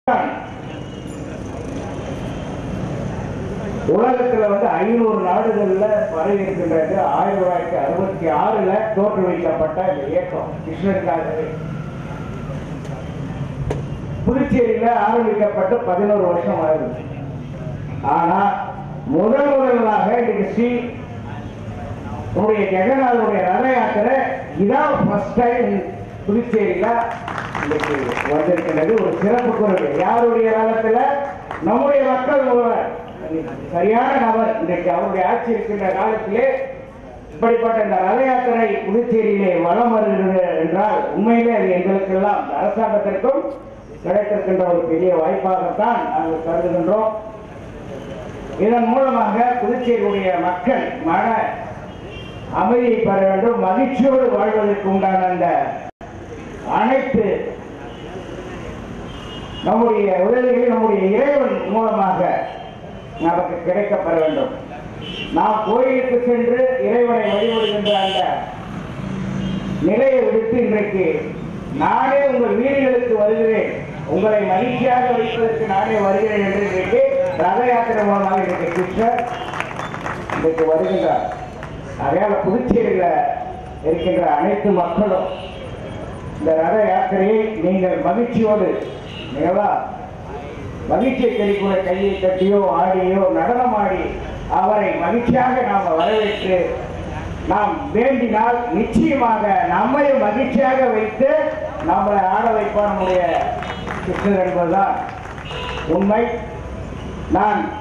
உலகத்துல வந்து ஐநூறு நாடுகள்ல பரவி இருக்கின்றது ஆயிரத்தி தொள்ளாயிரத்தி அறுபத்தி ஆறுல தோற்றுவிக்கப்பட்ட இந்த இயக்கம் கிருஷ்ணருக்காகவே புதுச்சேரியில ஆரம்பிக்கப்பட்டு பதினோரு வருஷம் ஆகுது ஆனா முதல் முதலாக இன்னைக்கு ஸ்ரீ நம்முடைய ஜெகநாதனுடைய ரத யாத்திரை இதான் ஃபர்ஸ்ட் டைம் புதுச்சேரியில இன்னைக்கு வந்திருக்கின்றது ஒரு சிறப்பு குரல் யாருடைய காலத்துல நம்முடைய மக்கள் ஒருவர் சரியான நபர் இன்றைக்கு அவருடைய ஆட்சி இருக்கின்ற காலத்திலே இப்படிப்பட்ட இந்த ரத யாத்திரை புதுச்சேரியிலே வலம் வருகிறது என்றால் உண்மையிலே அது எங்களுக்கெல்லாம் இந்த அரசாங்கத்திற்கும் கிடைத்திருக்கின்ற ஒரு பெரிய வாய்ப்பாகத்தான் நாங்கள் கருதுகின்றோம் இதன் மூலமாக புதுச்சேரியுடைய மக்கள் மன அமைதியை பெற வேண்டும் மகிழ்ச்சியோடு வாழ்வதற்கு உண்டான அந்த அனைத்து நம்முடைய உதவிகளை நம்முடைய இறைவன் மூலமாக நமக்கு கிடைக்கப்பெற வேண்டும் நாம் கோயிலுக்கு சென்று இறைவனை வழிபடுகின்ற அந்த நிலையை விடுத்து இன்றைக்கு நானே உங்கள் வீடுகளுக்கு வருகிறேன் உங்களை மகிழ்ச்சியாக வைப்பதற்கு நானே வருகிறேன் என்று இன்றைக்கு ரத யாத்திரை மூலமாக இன்றைக்கு கிருஷ்ணர் இன்றைக்கு வருகின்றார் அதனால புதுச்சேரியில இருக்கின்ற அனைத்து மக்களும் இந்த ரத யாத்திரையை நீங்கள் மகிழ்ச்சியோடு நீங்களா மகிழ்ச்சியை தெளிக்கூட கையை தட்டியோ ஆடியோ நடனமாடி அவரை மகிழ்ச்சியாக நாம் வரவேற்று நாம் வேண்டினால் நிச்சயமாக நம்மையும் மகிழ்ச்சியாக வைத்து நம்மளை ஆட வைப்பான் நம்முடைய கிருஷ்ணர் என்பதுதான் உண்மை நான்